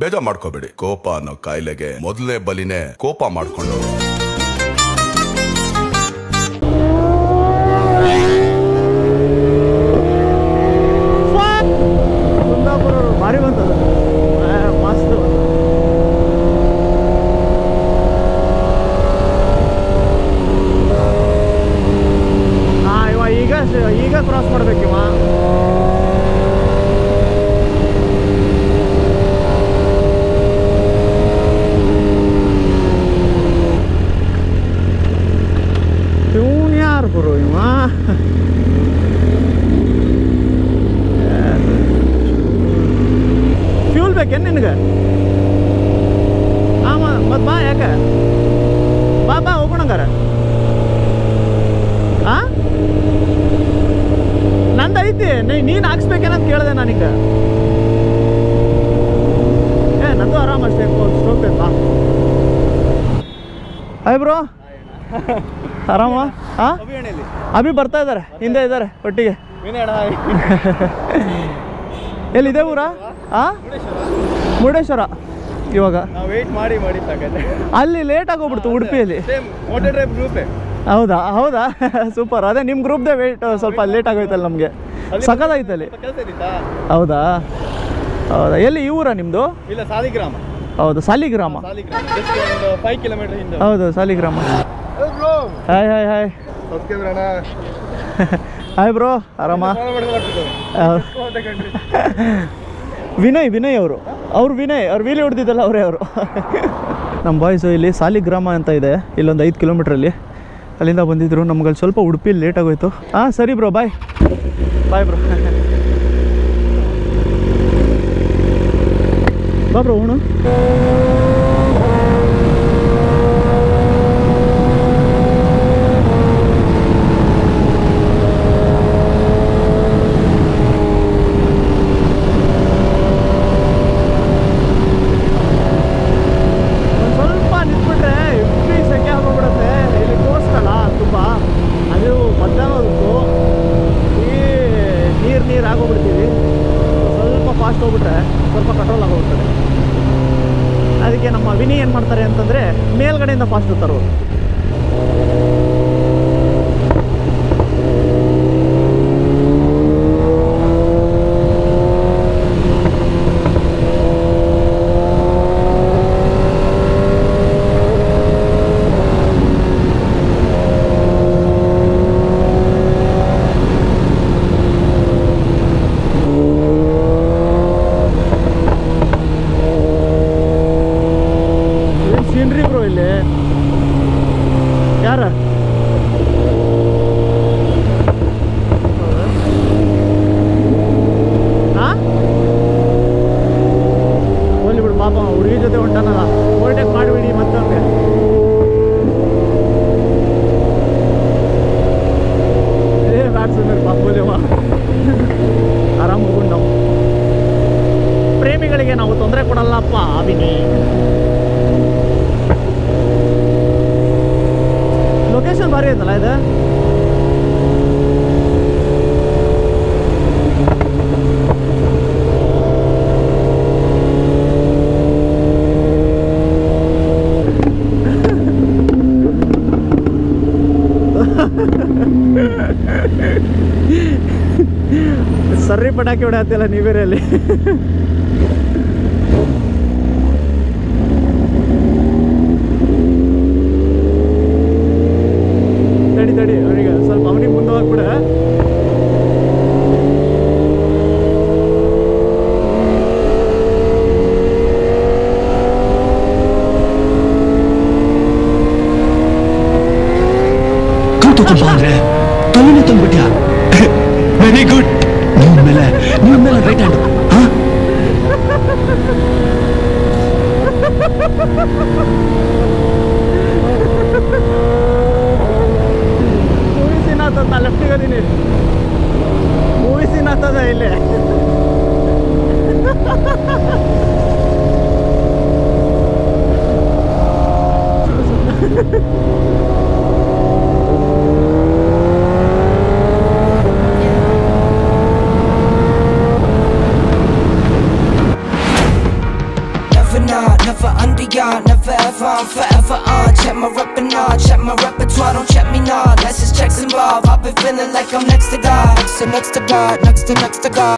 ಬೇಜಾರ್ ಮಾಡ್ಕೋಬೇಡಿ ಕೋಪ ಅನ್ನೋ ಕಾಯಿಲೆಗೆ ಮೊದಲನೇ ಬಲಿನೇ ಕೋಪ ಮಾಡ್ಕೊಂಡು ಕುಂದಾಪುರ ಭಾರಿ ಬಂತದ ಆ, ಮಸ್ತ್ ಹಾ ಇವ ಈಗ ಈಗ ಕ್ರಾಸ್ ಮಾಡ್ಬೇಕಿವ ಇವನ್ ಯಾರು ಗುರು ಇವ ಫ್ಯೂಲ್ ಬೇಕೇನು ನಿನಗೆ ಹಾಂ ಮತ್ತು ಬಾ ಯಾಕೆ ಬಾ ಬಾ ಹೋಗೋಣಂಗಾರ ಆ ನಂದು ಐತಿ ನೀ ನೀನು ಹಾಕ್ಸ್ಬೇಕೇನಂತ ಕೇಳಿದೆ ನಾನೀಗ ಏ ನಂದು ಆರಾಮ ಅಷ್ಟೇ ಸ್ಟ್ರೋಕ್ ಬೇಕು ಬಾ ಹಾಯ್ ಬ್ರೋ ಆರಾಮ ಹಾಂ ಅಭಿ ಬರ್ತಾ ಇದ್ದಾರೆ ಹಿಂದೆ ಇದ್ದಾರೆ ಒಟ್ಟಿಗೆ ಎಲ್ಲಿದೆ ಊರ ಆ ಮುರುಡೇಶ್ವರ ಇವಾಗ ನಾವು ವೇಟ್ ಮಾಡಿ ಮಾಡಿ ಸಾಕತ್ತೆ ಅಲ್ಲಿ ಲೇಟ್ ಆಗೋಗ್ಬಿಡ್ತು ಉಡುಪಿಯಲ್ಲಿ ಸೇಮ್ ಮೋಟರ್ ಡ್ರೈವ್ ಗ್ರೂಪೇ ಹೌದಾ ಹೌದಾ ಸೂಪರ್ ಅದೇ ನಿಮ್ಮ ಗ್ರೂಪ್ದೇ ವೇಟ್ ಸ್ವಲ್ಪ ಲೇಟ್ ಆಗೋಯ್ತಲ್ಲ ನಮಗೆ ಸಖತ್ತಾಯ್ತಲ್ಲಿ ಕೆಲಸ ಇದ್ದಿತ್ತಾ ಹೌದಾ ಹೌದಾ ಎಲ್ಲಿ ಈ ಊರ ನಿಮ್ಮದು ಇಲ್ಲ ಸಾಲಿಗ್ರಾಮ ಹೌದು ಸಾಲಿಗ್ರಾಮ ಸಾಲಿಗ್ರಾಮ ಜಸ್ಟ್ ಒಂದು ಫೈವ್ ಕಿಲೋಮೀಟರ್ ಹಿಂದೆ ಹೌದು Saligrama hi hi hi subscriber ಅಣ್ಣ ಹಾಯ್ ಬ್ರೋ ಆರಾಮ ಫಾಲೋ ಮಾಡ್ಕೊಂಡು ವಿನಯ್ ವಿನಯ್ ಅವರು ಅವ್ರು ವಿನಯ್ ಅವ್ರು ವೀಲಿ ಹೊಡೆದಿದ್ದಲ್ಲ ಅವರೇ ಅವರು ನಮ್ಮ ಬಾಯ್ಸು ಇಲ್ಲಿ ಸಾಲಿಗ್ರಾಮ ಅಂತ ಇದೆ ಇಲ್ಲೊಂದು ಐದು ಕಿಲೋಮೀಟ್ರಲ್ಲಿ ಅಲ್ಲಿಂದ ಬಂದಿದ್ರು ನಮ್ಗಲ್ಲಿ ಸ್ವಲ್ಪ ಉಡುಪಿ ಲೇಟ್ ಆಗೋಯ್ತು ಹಾಂ ಸರಿ ಬ್ರೋ ಬಾಯ್ ಬಾಯ್ ಬ್ರೋ ಬಾ ಬ್ರೋ ಉಣು ಒಂದು ಸ್ವಲ್ಪ ನಿಂತ್ಬಿಟ್ರೆ ಎಪ್ಪಿ ಸೆಕೆ ಆಗೋಗ್ಬಿಡುತ್ತೆ ಇಲ್ಲಿ ತೋರಿಸ್ಕಲ್ಲ ತುಂಬ ಅದು ಮಧ್ಯಾಹ್ನ ಹೊತ್ತು ಈ ನೀರು ನೀರು ಆಗೋಗ್ಬಿಡ್ತೀವಿ ಸ್ವಲ್ಪ ಫಾಸ್ಟ್ ಹೋಗ್ಬಿಟ್ರೆ ಸ್ವಲ್ಪ ಕಂಟ್ರೋಲ್ ಆಗೋಗ್ತದೆ ಅದಕ್ಕೆ ನಮ್ಮ ವಿನಿ ಏನು ಮಾಡ್ತಾರೆ ಅಂತಂದರೆ ಮೇಲ್ಗಡೆಯಿಂದ ಫಾಸ್ಟ್ ತರೋರು ಏನು ಸೀನ್ರಿ ಬ್ರೋ ಇಲ್ಲಿ ಯಾರ ಹಾಂ ಹೋಗ್ಲಿ ಬಿಡು ಪಾಪ ಹುಡುಗಿ ಜೊತೆ ಹೊಂಟಾನಲ್ಲ ಓವರ್ಟೇಕ್ ಮಾಡಿಬಿಡಿ ಮತ್ತೆ ಅವ್ನಿಗೆ ಏ ಬ್ಯಾಡ ಸುಮ್ಮನೆ ಪಾಪ ಹೋಲಿವ ಆರಾಮ್ ಹೋಗುಣ ನಾವು ಪ್ರೇಮಿಗಳಿಗೆ ನಾವು ತೊಂದರೆ ಕೊಡಲ್ಲಪ್ಪ ಅವಿನಿ ಲೊಕೇಶನ್ ಭಾರಿ ಐತಲ್ಲ ಇದು ಸರ್ರಿ ಪಟಾಕಿ ಹೊಡೆಯತ್ತಿಲ್ಲ ನೀವೇರೆ ಅಲ್ಲಿ ತಡಿ ತಡಿ ಅವನಿಗೆ ಸ್ವಲ್ಪ ಅವನಿಗೆ ಮುಂದೆ ಹೋಗ್ಬಿಡ ಕೂತು ಅಂದ್ರೆ ತೊಲೆನೆ ತಂದ್ಬಿಟ್ಯಾ ವೆರಿ ಗುಡ್ ನಿಮ್ಮ ಮೇಲೆ ನಿಮ್ಮ ಮೇಲೆ ರೈಟ್ ಹ್ಯಾಂಡ್ ಹಾ ಮೂವಿ ಸೀನ್ ಆಗ್ತದ ನಾ ಲೆಫ್ಟಿಗೆ ಅದೀನಿ ಮೂವಿ ಸೀನ್ ಆಗ್ತದ ಇಲ್ಲಿ nah. Never under ya, never ever, I'm forever on. Check my rep and nah, check my repertoire, don't check me nah. Less is checks involved. I've been feeling like I'm next to God, next to next to God, next to next to God.